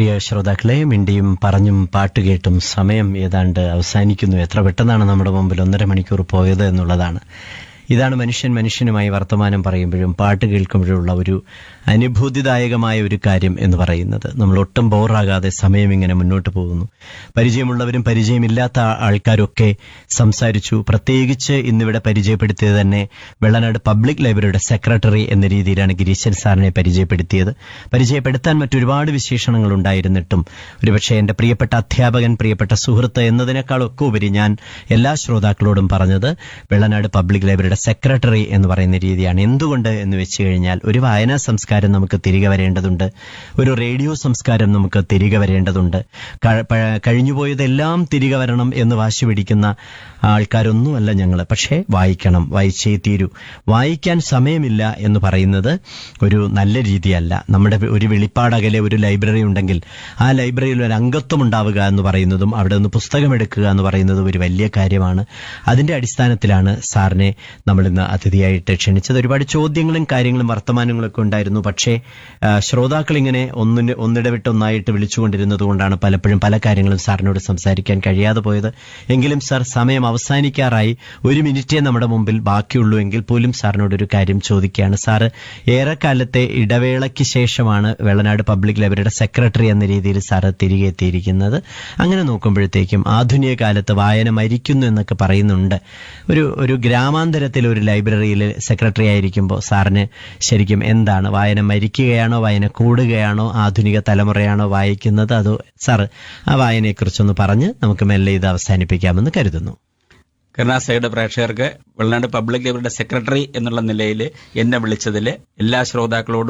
പ്രിയ ശ്രോതാക്കളെ മിണ്ടിയും പറഞ്ഞും പാട്ടുകേട്ടും സമയം ഏതാണ്ട് അവസാനിക്കുന്നു എത്ര പെട്ടെന്നാണ് നമ്മുടെ മുമ്പിൽ ഒന്നര മണിക്കൂർ പോയത് എന്നുള്ളതാണ് ഇതാണ് മനുഷ്യൻ മനുഷ്യനുമായി വർത്തമാനം പറയുമ്പോഴും പാട്ട് കേൾക്കുമ്പോഴുള്ള ഒരു അനുഭൂതിദായകമായ ഒരു കാര്യം എന്ന് പറയുന്നത് നമ്മൾ ഒട്ടും ബോറാകാതെ സമയം ഇങ്ങനെ മുന്നോട്ട് പോകുന്നു പരിചയമുള്ളവരും പരിചയമില്ലാത്ത ആ- ആൾക്കാരൊക്കെ സംസാരിച്ചു പ്രത്യേകിച്ച് ഇന്നിവിടെ പരിചയപ്പെടുത്തിയത് തന്നെ വെള്ളനാട് പബ്ലിക് ലൈബ്രറിയുടെ സെക്രട്ടറി എന്ന രീതിയിലാണ് ഗിരീശൻ സാറിനെ പരിചയപ്പെടുത്തിയത് പരിചയപ്പെടുത്താൻ മറ്റൊരുപാട് വിശേഷണങ്ങൾ ഉണ്ടായിരുന്നിട്ടും ഒരുപക്ഷെ എന്റെ പ്രിയപ്പെട്ട അധ്യാപകൻ പ്രിയപ്പെട്ട സുഹൃത്ത് എന്നതിനേക്കാളൊക്കെ ഉപരി ഞാൻ എല്ലാ ശ്രോതാക്കളോടും പറഞ്ഞത് വെള്ളനാട് പബ്ലിക് ലൈബ്രറിയുടെ സെക്രട്ടറി എന്ന് പറയുന്ന രീതിയാണ് എന്തുകൊണ്ട് എന്ന് വെച്ച് കഴിഞ്ഞാൽ ഒരു വായനാ സംസ്കാരം നമുക്ക് തിരികെ വരേണ്ടതുണ്ട് ഒരു റേഡിയോ സംസ്കാരം നമുക്ക് തിരികെ വരേണ്ടതുണ്ട് ക- പ- കഴിഞ്ഞുപോയതെല്ലാം തിരികെ വരണം എന്ന് വാശി പിടിക്കുന്ന ആൾക്കാരൊന്നുമല്ല ഞങ്ങൾ പക്ഷേ വായിക്കണം വായിച്ചേ തീരൂ വായിക്കാൻ സമയമില്ല എന്ന് പറയുന്നത് ഒരു നല്ല രീതിയല്ല നമ്മുടെ ഒരു വെളിപ്പാടകലെ ഒരു ലൈബ്രറി ഉണ്ടെങ്കിൽ ആ ലൈബ്രറിയിൽ ഒരു അംഗത്വം ഉണ്ടാവുക എന്ന് പറയുന്നതും അവിടെ നിന്ന് പുസ്തകമെടുക്കുക എന്ന് പറയുന്നതും ഒരു വലിയ കാര്യമാണ് അതിന്റെ അടിസ്ഥാനത്തിലാണ് സാറിനെ നമ്മൾ ഇന്ന് അതിഥിയായിട്ട് ക്ഷണിച്ചത് ഒരുപാട് ചോദ്യങ്ങളും കാര്യങ്ങളും വർത്തമാനങ്ങളും ഒക്കെ ഉണ്ടായിരുന്നു പക്ഷേ ആ, ശ്രോതാക്കൾ ഇങ്ങനെ ഒന്നിന് ഒന്നിടവിട്ട് ഒന്നായിട്ട് വിളിച്ചുകൊണ്ടിരുന്നത് കൊണ്ടാണ് പലപ്പോഴും പല കാര്യങ്ങളും സാറിനോട് സംസാരിക്കാൻ കഴിയാതെ പോയത് എങ്കിലും സാർ സമയം അവസാനിക്കാറായി ഒരു മിനിറ്റേ നമ്മുടെ മുമ്പിൽ ബാക്കിയുള്ളൂ എങ്കിൽ പോലും സാറിനോട് ഒരു കാര്യം ചോദിക്കുകയാണ് സാറ് ഏറെക്കാലത്തെ ഇടവേളയ്ക്ക് ശേഷമാണ് വെള്ളനാട് പബ്ലിക് ലൈബ്രറിയുടെ സെക്രട്ടറി എന്ന രീതിയിൽ സാറ് തിരികെ എത്തിയിരിക്കുന്നത് അങ്ങനെ നോക്കുമ്പോഴത്തേക്കും ആധുനിക കാലത്ത് വായന മരിക്കുന്നു എന്നൊക്കെ പറയുന്നുണ്ട് ഒരു ഒരു ഗ്രാമാന്തരത്തിൽ ഒരു ലൈബ്രറിയിൽ സെക്രട്ടറി ആയിരിക്കുമ്പോൾ സാറിന് ശരിക്കും എന്താണ് വായന മരിക്കുകയാണോ വായന കൂടുകയാണോ ആധുനിക തലമുറയാണോ വായിക്കുന്നത് അതോ സാറ് ആ വായനയെക്കുറിച്ചൊന്ന് പറഞ്ഞ് നമുക്ക് മെല്ലെ ഇത് അവസാനിപ്പിക്കാമെന്ന് കരുതുന്നു കരുണാസയുടെ പ്രേക്ഷകർക്ക് വെള്ളനാട് പബ്ലിക് ലൈബ്രറിയുടെ സെക്രട്ടറി എന്നുള്ള നിലയിൽ എന്നെ വിളിച്ചതിൽ എല്ലാ ശ്രോതാക്കളോടും